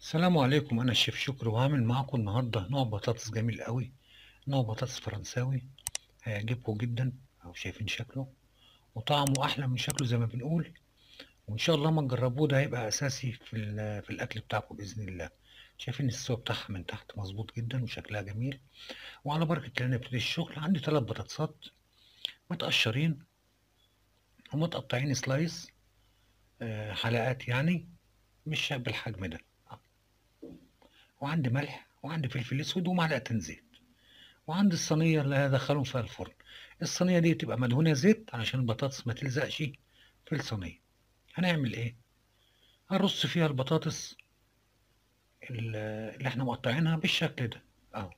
السلام عليكم انا الشيف شكري وهعمل معاكم النهارده نوع بطاطس جميل قوي نوع بطاطس فرنساوي هيعجبكم جدا او شايفين شكله وطعمه احلى من شكله زي ما بنقول وان شاء الله ما تجربوه ده هيبقى اساسي في ال- في الاكل بتاعكم باذن الله شايفين السوا بتاعها من تحت مظبوط جدا وشكلها جميل وعلى بركه الله نبتدي الشغل عندي ثلاث بطاطسات متقشرين ومتقطعين سلايس آه، حلقات يعني مش بالحجم ده وعندي ملح وعندي فلفل اسود ومعلقتين زيت وعندي الصينيه اللي هدخلهم فيها الفرن الصينيه دي تبقى مدهونه زيت علشان البطاطس ما تلزقش في الصينيه هنعمل ايه هنرص فيها البطاطس ال- اللي احنا مقطعينها بالشكل ده اهو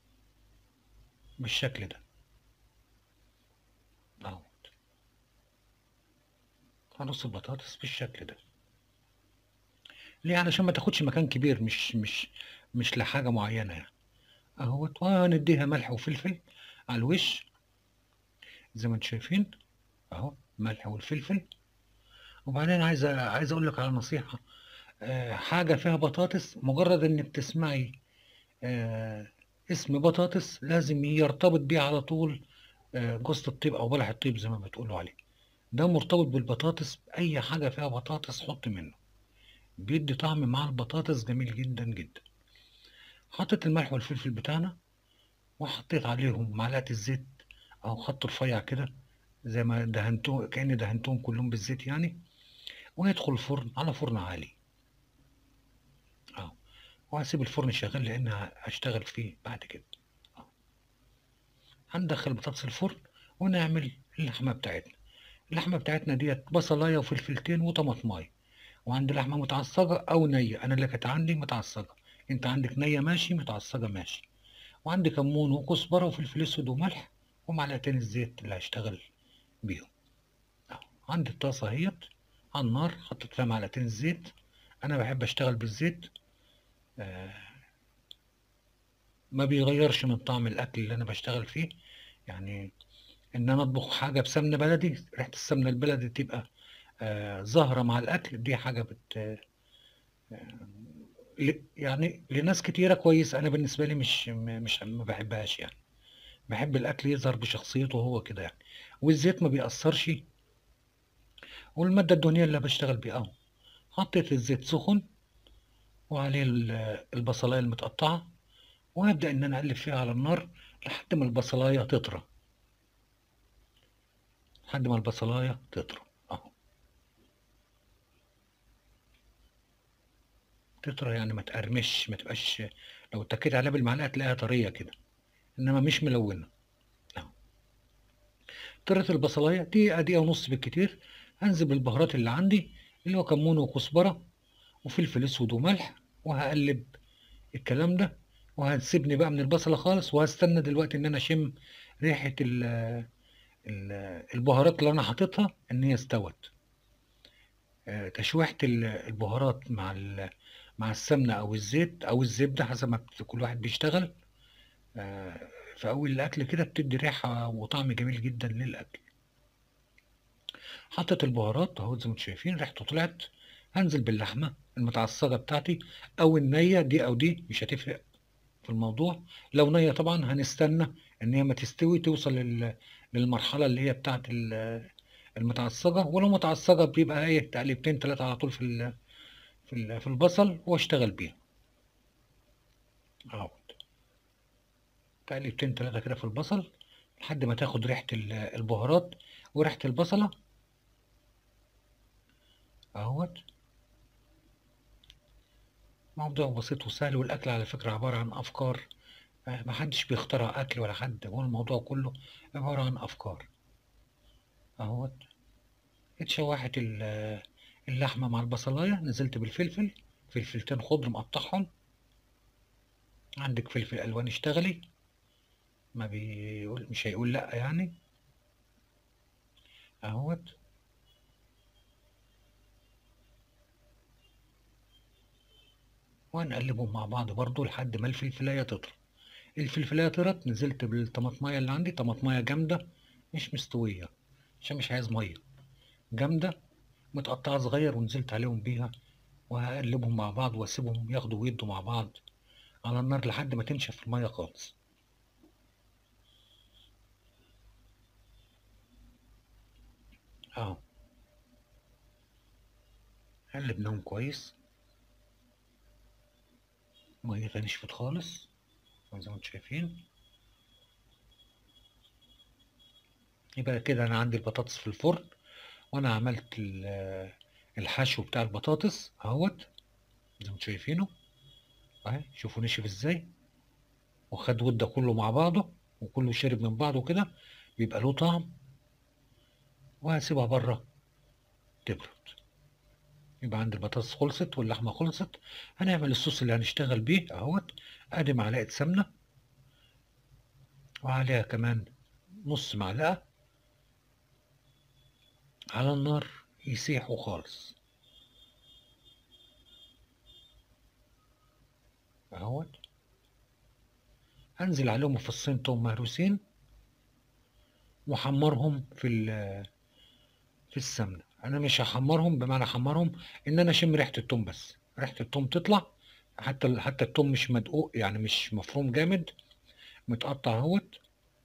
بالشكل ده اهو هنرص البطاطس بالشكل ده ليه علشان ما تاخدش مكان كبير مش مش مش لحاجه معينه يعني اهوت وهنديها ملح وفلفل على الوش زي ما انتم شايفين اهو ملح والفلفل وبعدين عايز عايز اقول لك على نصيحه آه، حاجه فيها بطاطس مجرد انك تسمعي آه، اسم بطاطس لازم يرتبط بيه على طول آه، جوز الطيب او بلح الطيب زي ما بتقولوا عليه ده مرتبط بالبطاطس اي حاجه فيها بطاطس حط منه بيدي طعم مع البطاطس جميل جدا جدا حطيت الملح والفلفل بتاعنا وحطيت عليهم معلقه الزيت او خط رفيع كده زي ما دهنتهم كأني دهنتهم كلهم بالزيت يعني وندخل الفرن على فرن عالي اه وهسيب الفرن شغال لان هشتغل فيه بعد كده اه هندخل البطاطس الفرن ونعمل اللحمه بتاعتنا اللحمه بتاعتنا ديت بصلايه وفلفلتين وطماطمايه وعندي لحمه متعصجه او نيه انا اللي كانت عندي متعصجه انت عندك نيه ماشي متعصجه ماشي وعندي كمون وكزبره وفلفل اسود وملح ومعلقتين الزيت اللي هشتغل بيهم أهو. عندي الطاسه اهيت على النار حطيت فيها معلقتين الزيت انا بحب اشتغل بالزيت آه ما بيغيرش من طعم الاكل اللي انا بشتغل فيه يعني ان انا اطبخ حاجه بسمنه بلدي ريحه السمنه البلدي تبقى آه ظاهره مع الاكل دي حاجه بت آه ل- يعني لناس كتيره كويس انا بالنسبه لي مش م- مش ما بحبهاش يعني بحب الاكل يظهر بشخصيته هو كده يعني والزيت ما بيأثرش والماده الدهنيه اللي بشتغل بيها اهو حطيت الزيت سخن وعليه ال- البصلايه المتقطعه وهبدأ ان انا اقلب فيها على النار لحد ما البصلايه تطرى لحد ما البصلايه تطرى اهو تطرى يعني ما تقرمش ما تبقاش لو اتكيت عليها بالمعلقه تلاقيها طريه كده انما مش ملونه اهو طرت البصلايه دقيقه دقيقه ونص بالكتير هنزل بالبهارات اللي عندي اللي هو كمون وكزبره وفلفل اسود وملح وهقلب الكلام ده وهتسيبني بقى من البصله خالص وهستنى دلوقتي ان انا اشم ريحه ال ال البهارات اللي انا حاططها ان هي استوت آه، تشويحه ال- البهارات مع ال- مع السمنه او الزيت او الزبده حسب ما بت- كل واحد بيشتغل آه، في اول الاكل كده بتدي ريحه وطعم جميل جدا للاكل حطيت البهارات اهو زي ما انتم شايفين ريحته طلعت هنزل باللحمه المتعصجه بتاعتي او النيه دي او دي مش هتفرق في الموضوع لو نية طبعا هنستنى ان هي ما تستوي توصل لل- للمرحلة اللي هي بتاعت ال- المتعصجة ولو متعصجة بيبقى ايه تقليبتين تلاتة على طول في ال- في ال- في البصل واشتغل بيها اهو تقليبتين تلاتة كده في البصل لحد ما تاخد ريحة ال- البهارات وريحة البصلة اهوت موضوع بسيط وسهل والاكل على فكرة عبارة عن افكار آه، محدش بيخترع اكل ولا حد هو الموضوع كله عبارة عن افكار اهوت اتشوحت ال- اللحمة مع البصلاية نزلت بالفلفل فلفلتين خضر مقطعهم عندك فلفل ألوان اشتغلي ما بيقول مش هيقول لأ يعني اهوت وهنقلبهم مع بعض برضو لحد ما الفلفلاية تطرى الفلفلاية طرت نزلت بالطماطماية اللي عندي طماطماية جامدة مش مستوية عشان مش عايز مية جامدة متقطعة صغير ونزلت عليهم بيها وهقلبهم مع بعض واسيبهم ياخدوا ويدوا مع بعض على النار لحد ما تنشف المية خالص اهو قلبناهم كويس مية نشفت خالص زي ما انتم شايفين يبقى كده انا عندي البطاطس في الفرن وانا عملت الحشو بتاع البطاطس اهوت زي ما انتم شايفينه اهي شوفوا نشف ازاي وخد وده كله مع بعضه وكله شرب من بعضه كده بيبقى له طعم وهسيبها بره تبرد يبقى عندي البطاطس خلصت واللحمه خلصت هنعمل الصوص اللي هنشتغل بيه اهوت ادي معلقه سمنه وعليها كمان نص معلقه على النار يسيحوا خالص اهوت هنزل عليهم فصين توم مهروسين وحمرهم في في السمنه انا مش هحمرهم بمعنى احمرهم ان انا اشم ريحه التوم بس ريحه التوم تطلع حتى حتى التوم مش مدقوق يعني مش مفروم جامد متقطع اهوت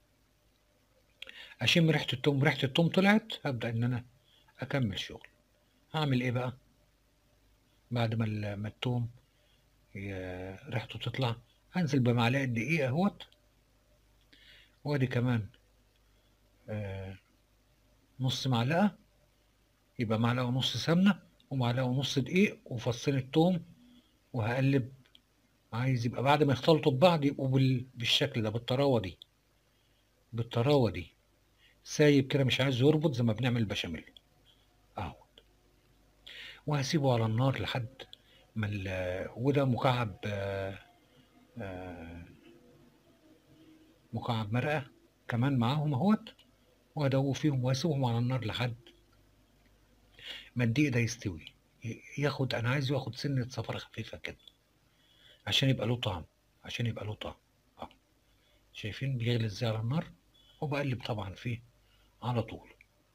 اشم ريحه التوم ريحه التوم طلعت هبدا ان انا اكمل شغل هعمل ايه بقى بعد ما ما التوم ريحته تطلع هنزل بمعلقه دقيق اهوت وادي كمان آه نص معلقه يبقى معلقه ونص سمنه ومعلقه ونص دقيق وفصين التوم وهقلب عايز يبقى بعد ما يختلطوا ببعض يبقوا بالشكل ده بالطراوه دي بالطراوه دي سايب كده مش عايز يربط زي ما بنعمل البشاميل اهو وهسيبه على النار لحد ما وده مكعب آآ آآ مكعب مرقه كمان معاهم اهوت وهدوب فيهم واسيبهم على النار لحد ما الدقيق ده يستوي ياخد انا عايزه ياخد سنه صفرة خفيفه كده عشان يبقى له طعم عشان يبقى له طعم اه شايفين بيغلي ازاي على النار وبقلب طبعا فيه على طول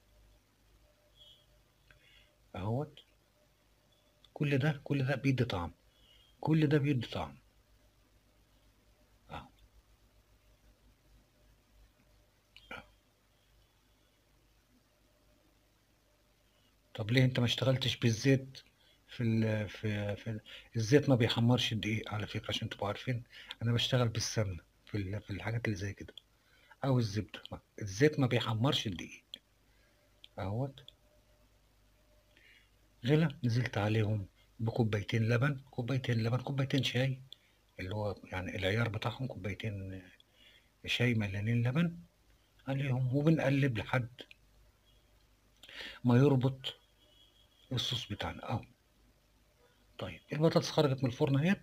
اهوت كل ده كل ده بيدي طعم كل ده بيدي طعم اهو طب ليه انت ما اشتغلتش بالزيت في ال في في الزيت ما بيحمرش الدقيق على فكره عشان تبقوا عارفين انا بشتغل بالسمنه في في الحاجات اللي زي كده او الزبده الزيت ما بيحمرش الدقيق اهوت غلى نزلت عليهم بكوبايتين لبن كوبايتين لبن كوبايتين شاي اللي هو يعني العيار بتاعهم كوبايتين شاي مليانين لبن عليهم وبنقلب لحد ما يربط الصوص بتاعنا اهو طيب البطاطس خرجت من الفرن اهيت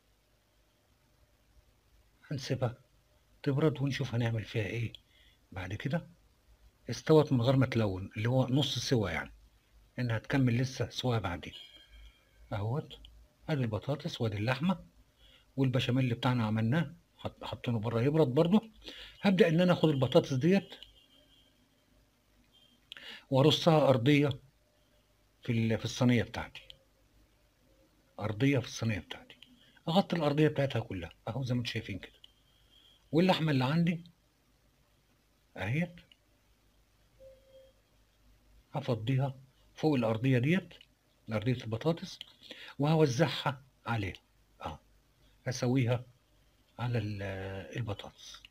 هنسيبها تبرد ونشوف هنعمل فيها ايه بعد كده استوت من غير ما تلون اللي هو نص سوا يعني انها تكمل لسه سواها بعدين اهوت ادي البطاطس وادي اللحمه والبشاميل اللي بتاعنا عملناه حاطينه بره يبرد برضه هبدا ان انا اخد البطاطس ديت وارصها ارضيه في في الصينيه بتاعتي ارضيه في الصينيه بتاعتي اغطي الارضيه بتاعتها كلها اهو زي ما انتم شايفين كده واللحمه اللي عندي اهيت هفضيها فوق الارضيه ديت ارضيه البطاطس وهوزعها عليها اه هسويها على البطاطس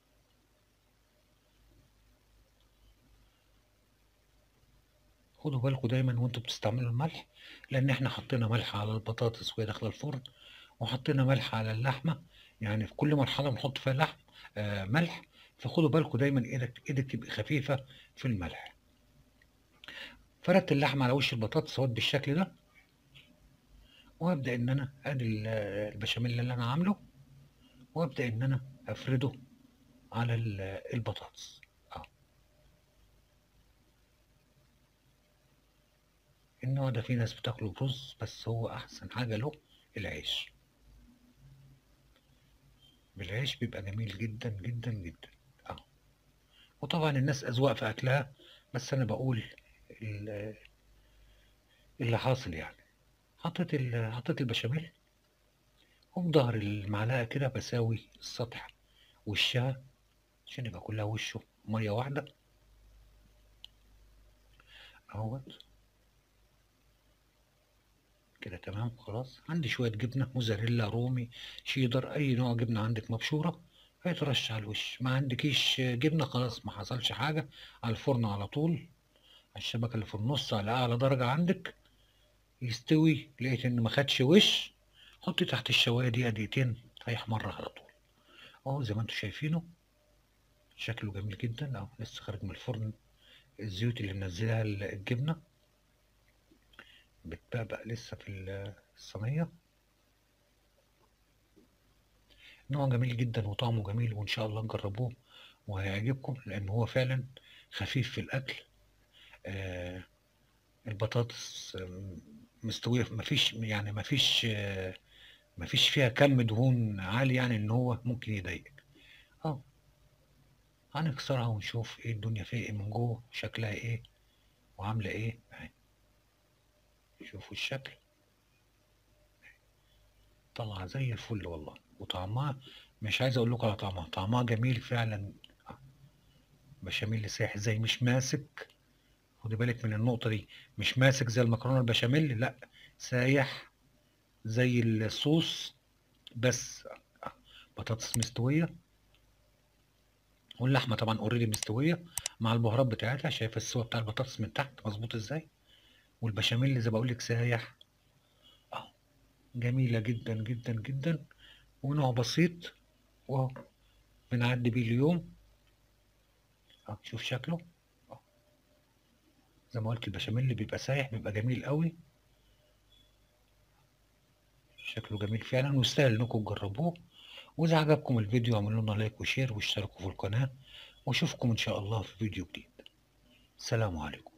خدوا بالكم دايما وانتوا بتستعملوا الملح لان احنا حطينا ملح على البطاطس وهي داخله الفرن وحطينا ملح على اللحمه يعني في كل مرحله بنحط فيها لحم آه ملح فخدوا بالكم دايما ايدك ايدك تبقى خفيفه في الملح فردت اللحمه على وش البطاطس اهوت بالشكل ده وابدا ان انا ادي البشاميل اللي انا عامله وابدا ان انا افرده على البطاطس اه النوع ده في ناس بتاكله برز بس هو احسن حاجه له العيش بالعيش بيبقى جميل جدا جدا جدا اه وطبعا الناس اذواق في اكلها بس انا بقول اللي حاصل يعني حطيت ال حطيت البشاميل وبضهر المعلقة كده بساوي السطح وشها عشان يبقى كلها وشه مية واحدة اهوت كده تمام خلاص عندي شوية جبنة موزاريلا رومي شيدر أي نوع جبنة عندك مبشورة هيترش على الوش ما عندكيش جبنة خلاص ما حصلش حاجة على الفرن على طول على الشبكة اللي في النص على أعلى درجة عندك يستوي لقيت إن ما خدش وش حطي تحت الشواية دقيقة دقيقتين هيحمر على طول اهو زي ما انتوا شايفينه شكله جميل جدا اهو لسه خارج من الفرن الزيوت اللي منزلها الجبنة بتبقبق لسه في الصينية نوع جميل جدا وطعمه جميل وإن شاء الله نجربوه وهيعجبكم لأن هو فعلا خفيف في الأكل آه البطاطس مستوية مفيش يعني مفيش آه مفيش فيها كم دهون عالي يعني إن هو ممكن يضايقك اه هنكسرها ونشوف ايه الدنيا فيها ايه من جوه شكلها ايه وعاملة ايه اهي شوفوا الشكل طالعة زي الفل والله وطعمها مش عايز اقول لكم على طعمها طعمها جميل فعلا بشاميل سايح زي مش ماسك خدي بالك من النقطة دي مش ماسك زي المكرونة البشاميل لا سايح زي الصوص بس بطاطس مستوية واللحمة طبعا اوريدي مستوية مع البهارات بتاعتها شايف السوا بتاع البطاطس من تحت مظبوط ازاي والبشاميل اللي زي بقول لك سايح اهو جميلة جدا جدا جدا ونوع بسيط واهو بنعدي بيه اليوم اهو شوف شكله اهو زي ما قلت البشاميل اللي بيبقى سايح بيبقى جميل قوي شكله جميل فعلا ويستاهل انكم تجربوه واذا عجبكم الفيديو اعملوا لنا لايك وشير واشتركوا في القناة واشوفكم ان شاء الله في فيديو جديد السلام عليكم